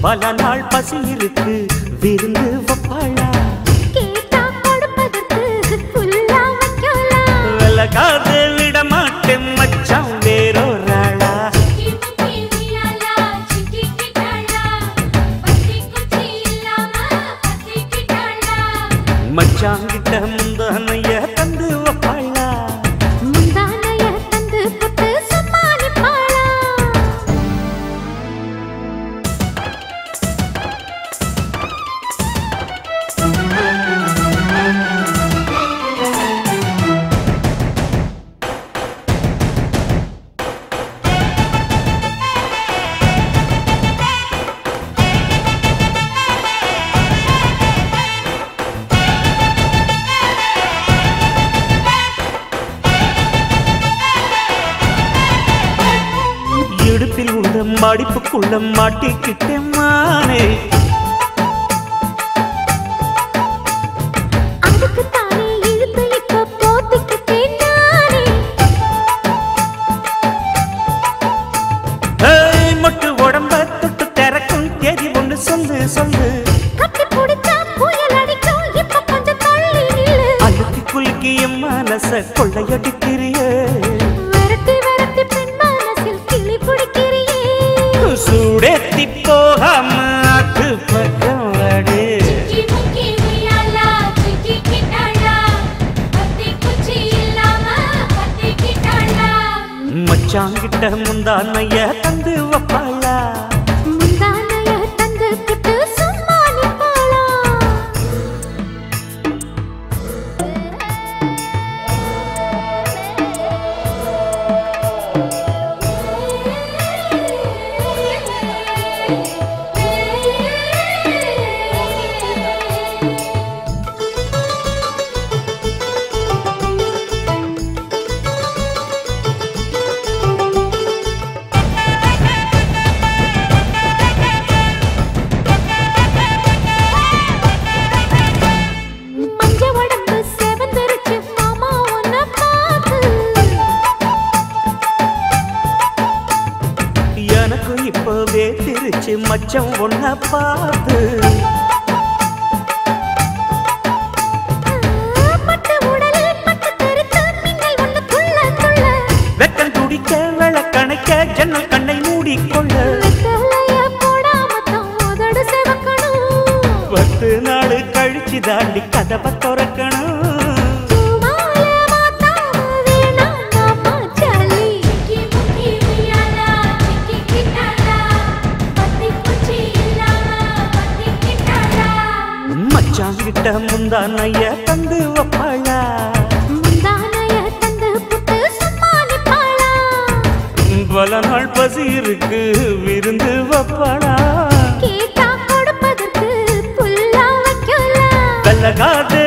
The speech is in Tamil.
பல நாள் பசி இருக்கு விருந்து வப்பாளா கேட்டா கொடுப்பதற்கு புல்லா வைக்கலாம் விலகாது விட மாட்டேன் மச்சான் வேறொரு ஆளா சிக்கி முக்கி உய்யாலா சிக்கிக்கிட்டாளா பத்தி குச்சி இல்லாம பத்திக்கிட்டாளா மச்சான் கிட்ட முந்தானைய தந்து வப்பாளா முந்தானைய தந்து புட்டு சமாளிப்பாளா இடுப்பில் உள்ள மடிப்புக்குள்ள மாட்டிக்கிட்டேன் மானே அதுக்கு தானே இழுத்து இப்ப போத்திக்கிட்டேன் நானே ஏய், மொட்டு உடம்ப தொட்டு திறக்கும் தேதி ஒண்ணு சொல்லு சொல்லு கட்டி பிடிச்சா புயல் அடிக்கும் இப்ப கொஞ்சம் தள்ளி நில்லு அழுத்தி குலுக்கி என் மனச கொள்ளையடிக்கிறிய விரட்டி விரட்டி பெண் மனசில் கிளி பிடிக்கிறியே சூடேத்தி போகாம ஆத்து பக்கம் வாடு சிக்கி முக்கி உய்யாலா சிக்கிக்கிட்டாளா பத்தி குச்சி இல்லாம பத்திக்கிட்டாளா மச்சாங்கிட்ட முந்தானைய தந்து வப்பாளா முந்தானைய தந்து புட்டு சமாளிப்பாளா மஞ்ச உடம்பு செவந்திருச்சு மாமா உன்னை பார்த்து எனக்கு இப்பவே திருச்சு மச்சம் ஒன்ன பார்த்து பட்டு உடலில் பட்டு தெருத்து மின்னல் ஒன்று துள்ள துள்ள வெக்கம் துடிக்க விளக்கணைக்க ஜன்னல் கண்ணை மூடிக்கொள்ள வெத்தலைய போடாம தான் உதடு செவக்கணும் பத்து நாள் கழிச்சு தாண்டி கதவை திறக்கணும் பூமால மாத்தாம வேணாம் மாமா சலி சிக்கி முக்கி உய்யாலா சிக்கிக்கிட்டாளா பத்தி குச்சி இல்லாம பத்திக்கிட்டாளா மச்சாங்கிட்ட முந்தானைய தந்து வப்பாளா முந்தானைய தந்து புட்டு சமாளிப்பாளா பல நாள் பசி இருக்கு விருந்து வப்பாளா கேட்டா கொடுப்பதற்கு புல்லா வைக்கலாம் கல்லகாது